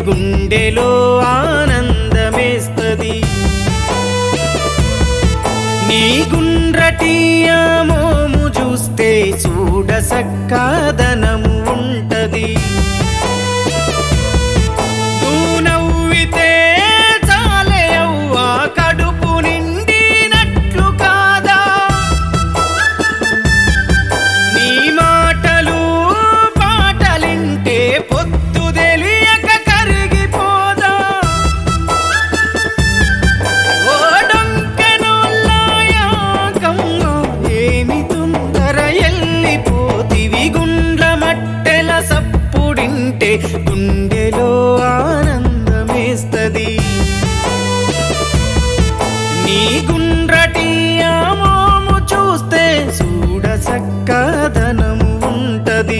గుండెలో ఆనందమేస్తది నీ గుండ్రటి ఆ మోము చూస్తే చూడ సక్కాదనము ఉంటది నువ్వు నవ్వితే చాలే అవ్వా కడుపు నిండినట్లు కాదా నీ మాటలు పాటలింటే పొత్తు తెలియక కరిగిపోదా ఓ డొంకెనోళ్ళయాకమ్మ ఏమి తొందర ఎల్లిపోతివి గుండ్ల మట్టెల సప్పుడింటే గుండెలో ఆనందమేస్తది నీ గుండ్రటి ఆ మోము చూస్తే చూడ సక్కదనము ఉంటది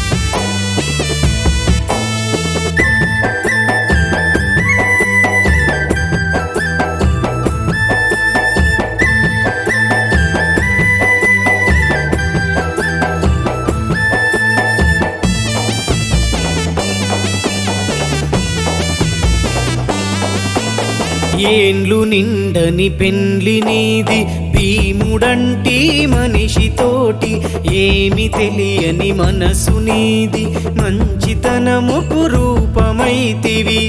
ఏండ్లు నిండని పెండ్లి నీది భీముడంటి మనిషితోటి ఏమి తెలియని మనసు నీది మంచితనముకు రూపమైతివి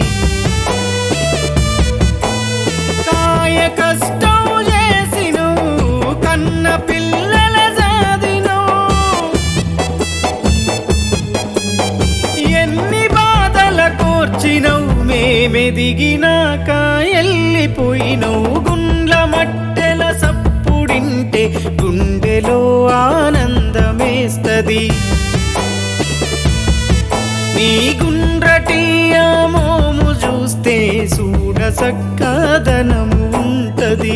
కాయ కష్టం చేసినవు కన్న పిల్లల సాధినవు ఎన్ని బాధల కోర్చినవు మేమెదిగినాక ఎల్లిపోయినవు గుండ్ల మట్టెల సప్పుడింటే గుండెలో ఆనందమేస్తది నీ గుండ్రటి ఆ మోము చూస్తే చూడ సక్కదనము ఉంటది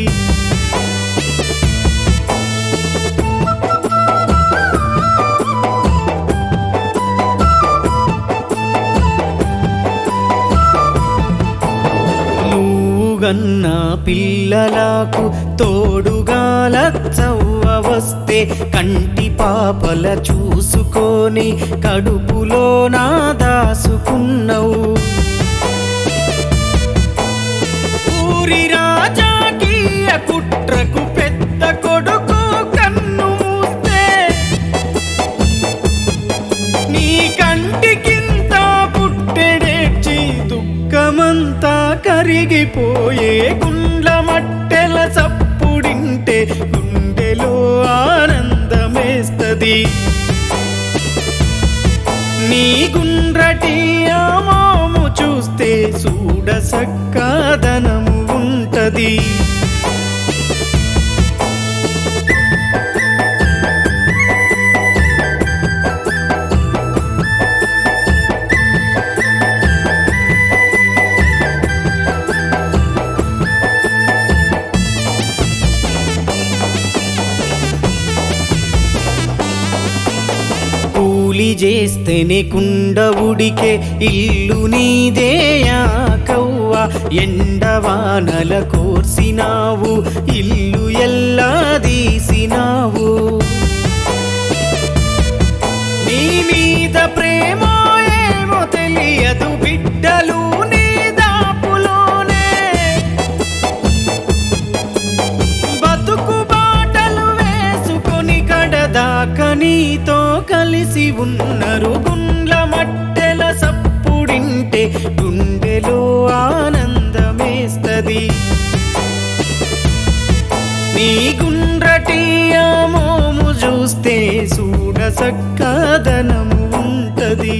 నువ్వు గన్న పిల్లలకు తోడుగాల చవ్వ వస్తే కంటి పాపల చూసుకొని కడుపులో నా దాసుకున్నవు ఊరి రాజాకి ఆ కుట్రకు పెద్ద కొడుకు కన్ను మూస్తే నీ కంటికింత పుట్టెడేర్చి దుఃఖమంతా కరిగిపోయే గుండ్ల మట్టెల చప్పుడింటే గుండెలో ఆనందమేస్తది నీ గుండ్రటి ఆ మోము చూస్తే చూడ సక్కదనము ఉంటది కూలి చేస్తేనే కుండ ఉడికే ఇల్లు నీదేయా కవ్వ ఎండవానల కోర్సినావు ఇల్లు ఎల్లా తీసినావు నీ మీద ప్రేమ ఏమో తెలియదు బిడ్డలు నీ దాపులోనే బతుకు బాటలు వేసుకొని కడదాకా నీతో కలిసి ఉన్నారు గుండ్ల మట్టెల సప్పుడింటే గుండెలో ఆనందమేస్తది నీ గుండ్రటి ఆ మోము చూస్తే చూడ సక్కదనము ఉంటది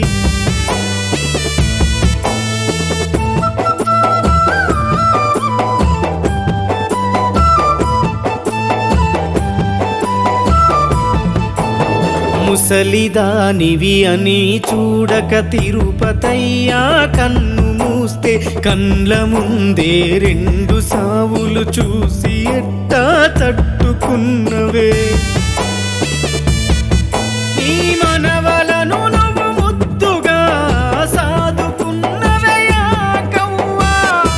ముసలిదానివి అని చూడక తిరుపతయ్యా కన్ను మూస్తే కండ్ల ముందే రెండు సావులు చూసి ఎట్టా తట్టుకున్నవే ఈ మనవలను నువ్వు ముద్దుగా సాదుకున్నవయ్యా కవ్వా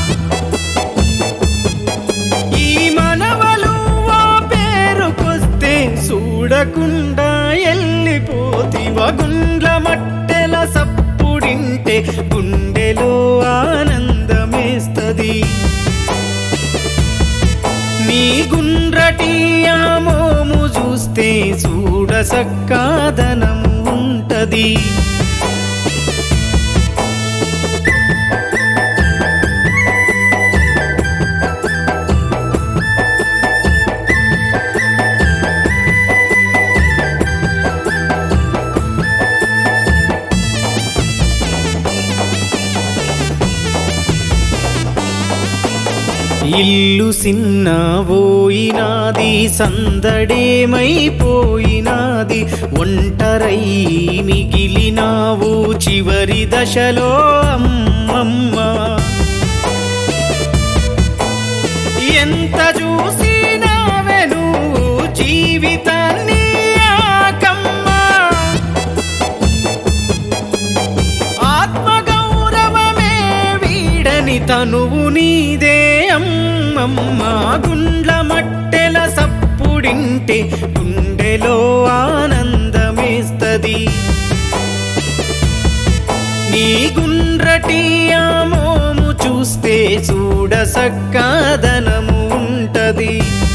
ఈ మనవలు ఆ పేరుకొస్తే చూడకుండా ఎల్లిపోతివ గుండ్ల మట్టెల సప్పుడింటే గుండె గుండెలో ఆనందమేస్తది నీ గుండ్రటి ఆ మోము చూస్తే చూడ సక్కాదనము ఉంటది ఇల్లు సిన్న పోయినాది సందడేమైపోయినాది ఒంటరై మిగిలినావు చివరి దశలో అమ్మమ్మ ఎంత చూసినావే నువ్వు జీవితాన్ని ఆకమ్మా ఆత్మగౌరవమే వీడని తనువు నీదే అమ్మమ్మ గుండ్ల మట్టెల సప్పుడింటే గుండెలో ఆనందమేస్తది నీ గుండ్రటి ఆ మోము చూస్తే చూడ సక్కాదనము ఉంటది